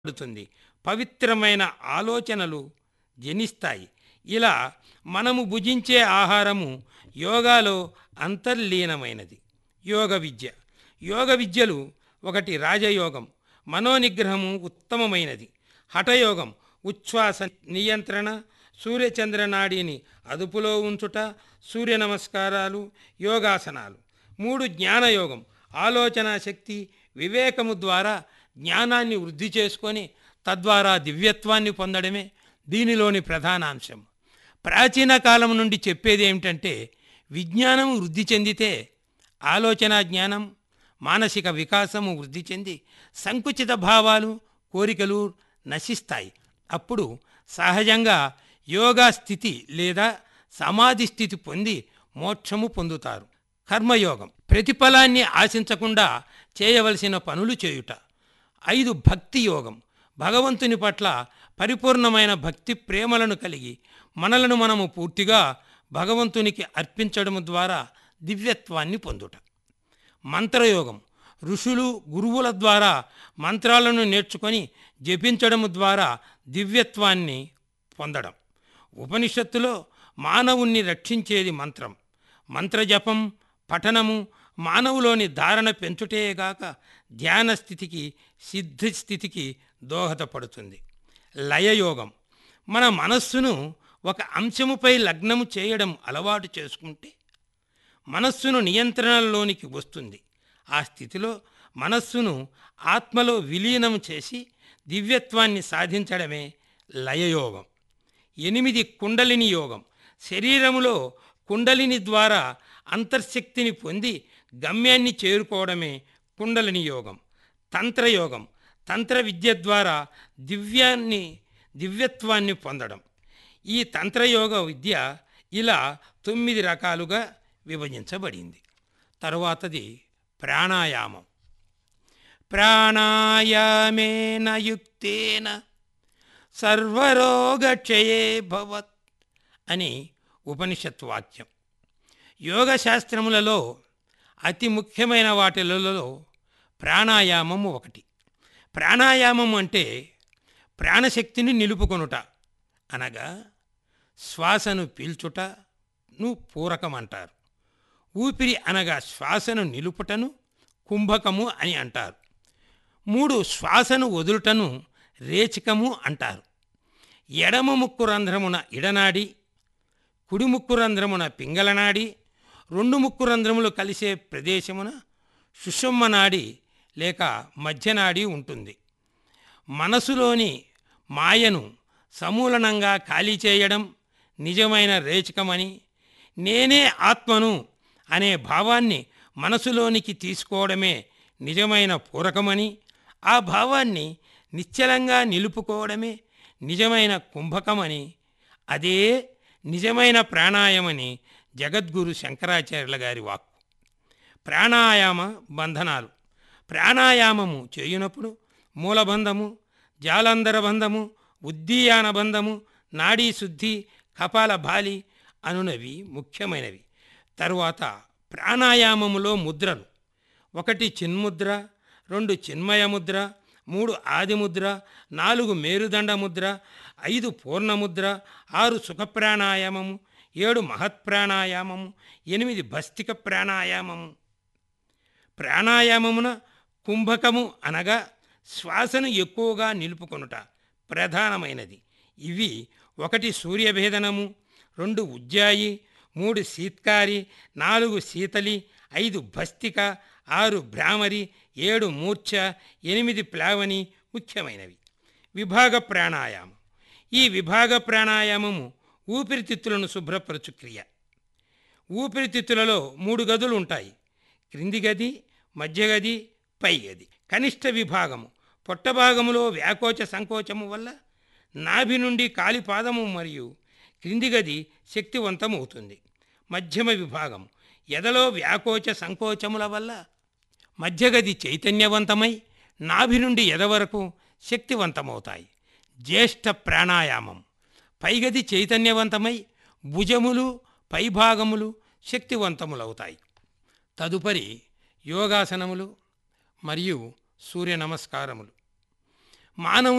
పడుతుంది పవిత్రమైన ఆలోచనలు జనిస్తాయి ఇలా మనము భుజించే ఆహారము యోగాలో అంతర్లీనమైనది యోగ విద్య యోగ విద్యలు ఒకటి రాజయోగం మనోనిగ్రహము ఉత్తమమైనది హఠయోగం ఉచ్ఛ్వాస నియంత్రణ సూర్యచంద్ర నాడిని అదుపులో ఉంచుట సూర్య నమస్కారాలు యోగాసనాలు మూడు జ్ఞానయోగం ఆలోచన శక్తి వివేకము ద్వారా జ్ఞానాన్ని వృద్ధి చేసుకొని తద్వారా దివ్యత్వాన్ని పొందడమే దీనిలోని ప్రధాన అంశం ప్రాచీన కాలం నుండి చెప్పేది ఏమిటంటే విజ్ఞానం వృద్ధి చెందితే ఆలోచన జ్ఞానం మానసిక వికాసము వృద్ధి చెంది సంకుచిత భావాలు కోరికలు నశిస్తాయి అప్పుడు సహజంగా యోగా స్థితి లేదా సమాధి స్థితి పొంది మోక్షము పొందుతారు కర్మయోగం ప్రతిఫలాన్ని ఆశించకుండా చేయవలసిన పనులు చేయుట ఐదు భక్తి యోగం భగవంతుని పట్ల పరిపూర్ణమైన భక్తి ప్రేమలను కలిగి మనలను మనము పూర్తిగా భగవంతునికి అర్పించడం ద్వారా దివ్యత్వాన్ని పొందుట మంత్రయోగం ఋషులు గురువుల ద్వారా మంత్రాలను నేర్చుకొని జపించడం ద్వారా దివ్యత్వాన్ని పొందడం ఉపనిషత్తులో మానవుణ్ణి రక్షించేది మంత్రం మంత్రజపం పఠనము మానవులోని ధారణ పెంచుటేగాక ధ్యాన స్థితికి సిద్ధి స్థితికి దోహదపడుతుంది లయయోగం మన మనస్సును ఒక అంశముపై లగ్నము చేయడం అలవాటు చేసుకుంటే మనస్సును నియంత్రణలోనికి వస్తుంది ఆ స్థితిలో మనస్సును ఆత్మలో విలీనం చేసి దివ్యత్వాన్ని సాధించడమే లయయోగం ఎనిమిది కుండలిని యోగం శరీరములో కుండలిని ద్వారా అంతర్శక్తిని పొంది గమ్యాన్ని చేరుకోవడమే కుండలిని యోగం తంత్రయోగం తంత్ర విద్య ద్వారా దివ్యాన్ని దివ్యత్వాన్ని పొందడం ఈ తంత్రయోగ విద్య ఇలా తొమ్మిది రకాలుగా విభజించబడింది తరువాతది ప్రాణాయామం ప్రాణాయామేన యుక్తేన సర్వరోగక్షయే భవత్ అని ఉపనిషత్ వాక్యం యోగ శాస్త్రములలో అతి ముఖ్యమైన వాటిలలో ప్రాణాయామము ఒకటి ప్రాణాయామం అంటే ప్రాణశక్తిని నిలుపుకొనుట అనగా శ్వాసను పీల్చుటను పూరకం అంటారు ఊపిరి అనగా శ్వాసను నిలుపుటను కుంభకము అని అంటారు మూడు శ్వాసను వదులుటను రేచకము అంటారు ఎడమ ముక్కు రంధ్రమున ఇడనాడి కుడి ముక్కు రంధ్రమున పింగళనాడి రెండు ముక్కు రంధ్రములు కలిసే ప్రదేశమున సుషుమ్మ నాడి లేక మధ్యనాడి ఉంటుంది మనసులోని మాయను సమూలనంగా ఖాళీ చేయడం నిజమైన రేచకమని నేనే ఆత్మను అనే భావాన్ని మనసులోనికి తీసుకోవడమే నిజమైన పూరకమని ఆ భావాన్ని నిశ్చలంగా నిలుపుకోవడమే నిజమైన కుంభకమని అదే నిజమైన ప్రాణాయామని జగద్గురు శంకరాచార్యుల గారి వాక్కు ప్రాణాయామ బంధనాలు ప్రాణాయామము చేయునప్పుడు మూలబంధము జాలంధర బంధము ఉద్దీయాన బంధము నాడీ శుద్ధి కపాల బాలి అనునవి ముఖ్యమైనవి తరువాత ప్రాణాయామములో ముద్రలు ఒకటి చిన్ముద్ర రెండు చిన్మయ ముద్ర మూడు ఆదిముద్ర నాలుగు మేరుదండ ముద్ర ఐదు పూర్ణముద్ర ఆరు సుఖప్రాణాయామము ఏడు మహత్ప్రాణాయామము ఎనిమిది భస్తిక ప్రాణాయామము ప్రాణాయామమున కుంభకము అనగా శ్వాసను ఎక్కువగా నిలుపుకొనుట ప్రధానమైనది ఇవి ఒకటి సూర్యభేదనము రెండు ఉజ్జాయి మూడు శీత్కారి నాలుగు శీతలి ఐదు భస్తిక ఆరు భ్రామరి ఏడు మూర్ఛ ఎనిమిది ప్లావని ముఖ్యమైనవి విభాగ ప్రాణాయామం ఈ విభాగ ప్రాణాయామము ఊపిరితిత్తులను శుభ్రపరచు క్రియ ఊపిరితిత్తులలో మూడు గదులు ఉంటాయి క్రింది గది మధ్య గది పై గది కనిష్ట విభాగము పొట్ట భాగములో వ్యాకోచ సంకోచము వల్ల నాభి నుండి కాలిపాదము మరియు క్రింది గది శక్తివంతమవుతుంది మధ్యమ విభాగం ఎదలో వ్యాకోచ సంకోచముల వల్ల మధ్యగది చైతన్యవంతమై నాభి నుండి ఎద వరకు శక్తివంతమవుతాయి జ్యేష్ఠ ప్రాణాయామం పైగది చైతన్యవంతమై భుజములు పైభాగములు శక్తివంతములవుతాయి తదుపరి యోగాసనములు మరియు సూర్య నమస్కారములు మానవు